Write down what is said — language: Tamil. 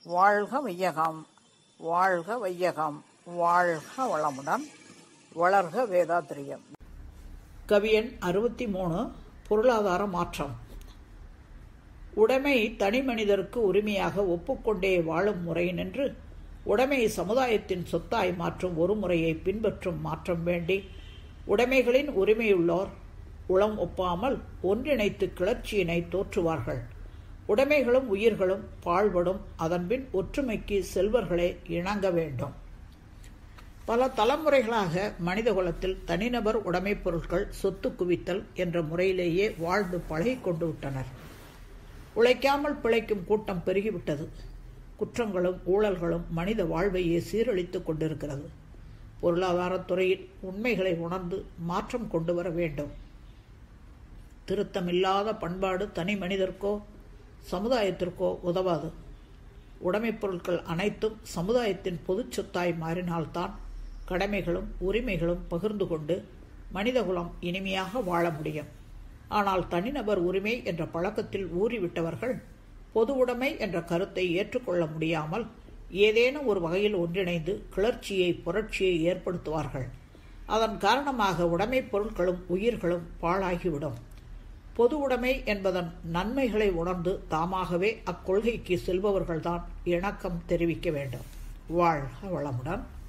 வாழ்க வையகம் வாழ்க வையகம் வாழ்க வளமுடன் வளர்க வேதாத்திரியம் கவியன் அறுபத்தி மூணு பொருளாதார மாற்றம் உடைமை தனி மனிதருக்கு உரிமையாக ஒப்புக்கொண்டே வாழும் முறை நின்று உடைமையை சமுதாயத்தின் சொத்தாய் மாற்றும் ஒரு முறையை பின்பற்றும் மாற்றம் வேண்டி உடைமைகளின் உரிமையுள்ளோர் உளம் ஒப்பாமல் ஒன்றிணைத்து கிளர்ச்சியினை தோற்றுவார்கள் உடைமைகளும் உயிர்களும் பாழ்படும் அதன்பின் ஒற்றுமைக்கு செல்வர்களே இணங்க வேண்டும் பல தலைமுறைகளாக மனிதகுலத்தில் தனிநபர் உடைமைப் பொருட்கள் சொத்து குவித்தல் என்ற முறையிலேயே வாழ்ந்து பழகி கொண்டு விட்டனர் உழைக்காமல் பிழைக்கும் கூட்டம் பெருகிவிட்டது குற்றங்களும் ஊழல்களும் மனித வாழ்வையே சீரழித்துக் கொண்டிருக்கிறது பொருளாதாரத் துறையில் உண்மைகளை உணர்ந்து மாற்றம் கொண்டு வர வேண்டும் திருத்தமில்லாத பண்பாடு தனி மனிதர்க்கோ சமுதாயத்திற்கோ உதவாது உடைமைப் பொருட்கள் அனைத்தும் சமுதாயத்தின் பொதுச் சொத்தாய் மாறினால்தான் கடமைகளும் உரிமைகளும் பகிர்ந்து கொண்டு மனிதகுலம் இனிமையாக வாழ முடியும் ஆனால் தனிநபர் உரிமை என்ற பழக்கத்தில் ஊறிவிட்டவர்கள் பொது உடைமை என்ற கருத்தை ஏற்றுக்கொள்ள முடியாமல் ஏதேனும் ஒரு வகையில் ஒன்றிணைந்து கிளர்ச்சியை புரட்சியை ஏற்படுத்துவார்கள் அதன் காரணமாக உடைமைப் பொருட்களும் உயிர்களும் பாழாகிவிடும் பொது உடைமை என்பதன் நன்மைகளை உணர்ந்து தாமாகவே அக்கொள்கைக்கு செல்பவர்கள்தான் இணக்கம் தெரிவிக்க வேண்டும் வாழ்க வளமுடன்